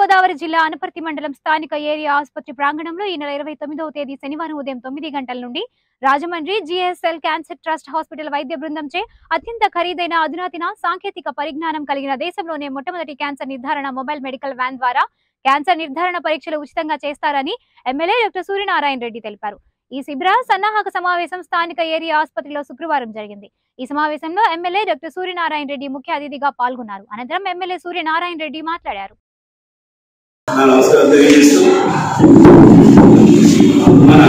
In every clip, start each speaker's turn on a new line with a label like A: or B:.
A: గోదావరి జిల్లా అనపర్తి మండలం స్థానిక ఏరియా ఆసుపత్రి ప్రాంగణంలో ఈ నెల ఇరవై తొమ్మిదవ తేదీ శనివారం ఉదయం తొమ్మిది గంటల నుండి Rajahmundry GSL cancer trust hospital వైద్య బృందంచే అత్యంత ఖరీదైన అధునాతిన సాంకేతిక పరిజ్ఞానం కలిగిన దేశంలోనే మొట్టమొదటి క్యాన్సర్ నిర్ధారణ మొబైల్ మెడికల్ వ్యాన్ ద్వారా క్యాన్సర్ నిర్ధారణ పరీక్షలు ఉచితంగా చేస్తారని ఎమ్మెల్యే డాక్టర్ సూర్యనారాయణ రెడ్డి తెలిపారు ఈ శిబిర సన్నాహక సమావేశం స్థానిక ఏరియా ఆసుపత్రిలో శుక్రవారం జరిగింది ఈ సమావేశంలో ఎమ్మెల్యే డాక్టర్ సూర్యనారాయణ రెడ్డి ముఖ్య అతిథిగా పాల్గొన్నారు అనంతరం ఎమ్మెల్యే సూర్యనారాయణ రెడ్డి మాట్లాడారు
B: నా నమస్కారం తెలియజేస్తూ మన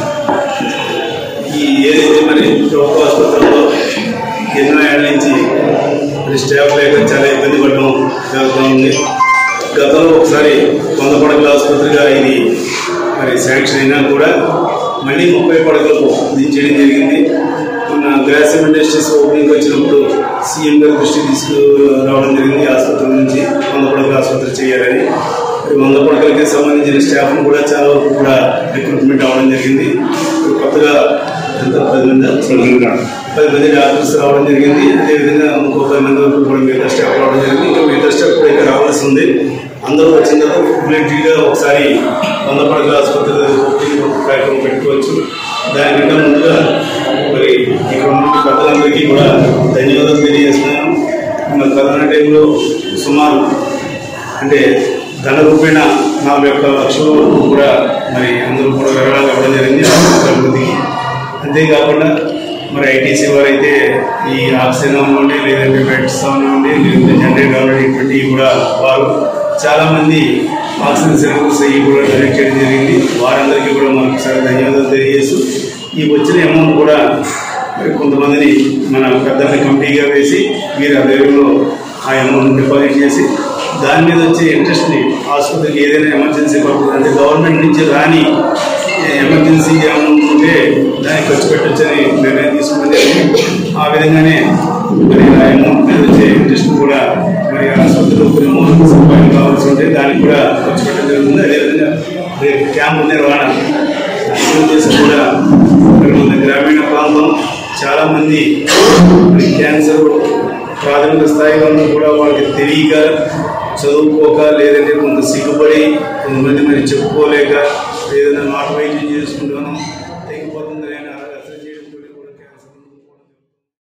B: ఈ ఏదైతే మరి ప్రభుత్వ ఆసుపత్రిలో ఎన్నో ఏళ్ళ నుంచి మరి స్టాఫ్ లేక చాలా ఇబ్బంది పడడం జరుగుతూ ఉంది గతంలో ఒకసారి వంద పడకల ఆసుపత్రిగా ఇది మరి శాంక్షన్ అయినా కూడా మళ్ళీ ముప్పై పడకలకు దించేయడం జరిగింది మన గ్రాసిమ్ ఇండస్ట్రీస్ ఓపెనింగ్ వచ్చినప్పుడు సీఎం గారి దృష్టి తీసుకురావడం జరిగింది ఆసుపత్రి నుంచి వంద పడకల ఆసుపత్రి చేయాలని మరి వంద పడకలకి సంబంధించిన స్టాఫ్ను కూడా చాలా వరకు కూడా రిక్రూట్మెంట్ అవ్వడం జరిగింది కొత్తగా ఎంత పది మంది పది మంది డాక్టర్స్ రావడం జరిగింది అదేవిధంగా ఇంకో పది మంది వరకు కూడా మిగతా స్టాఫ్ రావడం జరిగింది ఇంకా మిగతా స్టాఫ్ కూడా ఇక్కడ రావాల్సి ఉంది అందరూ వచ్చిన తర్వాత కంప్లీట్గా ఒకసారి వంద పడకల ఆసుపత్రి ఓపెనింగ్ కార్యక్రమం పెట్టుకోవచ్చు దానికంటే ముందుగా మరి ఇక్కడ ఉన్న పెద్దలందరికీ కూడా ధన్యవాదాలు తెలియజేస్తున్నాను మన కరోనా టైంలో సుమారు అంటే ధన రూపేణ నాలుగు యొక్క లక్షల వరకు కూడా మరి అందరూ కూడా వివరాలు ఇవ్వడం జరిగింది ఆసుపత్రి అభివృద్ధికి అంతేకాకుండా మరి ఐటీసీ వారైతే ఈ ఆక్సిజన్ అవ్వండి లేదంటే బెడ్స్ అవ్వండి లేదంటే జనరేటర్ అవ్వండి ఇటువంటివి కూడా వారు చాలామంది ఆక్సిజన్ సిలిండర్స్ ఇవి కూడా డొనేట్ చేయడం జరిగింది వారందరికీ కూడా మరొకసారి ధన్యవాదాలు తెలియజేస్తూ ఈ వచ్చిన అమౌంట్ కూడా మరి కొంతమందిని మన పెద్దల్ని కమిటీగా వేసి వీరి ఆధ్వర్యంలో ఆ అమౌంట్ డిపాజిట్ చేసి దాని మీద వచ్చే ఇంట్రెస్ట్ని ఆసుపత్రికి ఏదైనా ఎమర్జెన్సీ పడుతుంది అంటే గవర్నమెంట్ నుంచి రాని ఎమర్జెన్సీ అమౌంట్ ఉంటే దానికి ఖర్చు పెట్టొచ్చని నిర్ణయం తీసుకోవడం జరిగింది ఆ విధంగానే మరి ఆ అమౌంట్ మీద వచ్చే ఇంట్రెస్ట్ కూడా మరి ఆసుపత్రిలో కొన్ని మూడు సదుపాయాలు కావాల్సి ఉంటే దానికి కూడా ఖర్చు పెట్టడం జరుగుతుంది అదేవిధంగా రేపు క్యాంపు నిర్వహణ చేసి కూడా మరి మన గ్రామీణ ప్రాంతం చాలామంది మరి క్యాన్సర్ ప్రాథమిక స్థాయిలో ఉన్న కూడా వాళ్ళకి తెలియక చదువుకోక లేదంటే కొంత సిగ్గుపడి కొంతమంది మరి చెప్పుకోలేక ఏదైనా నాటు వైద్యం చేసుకుంటాను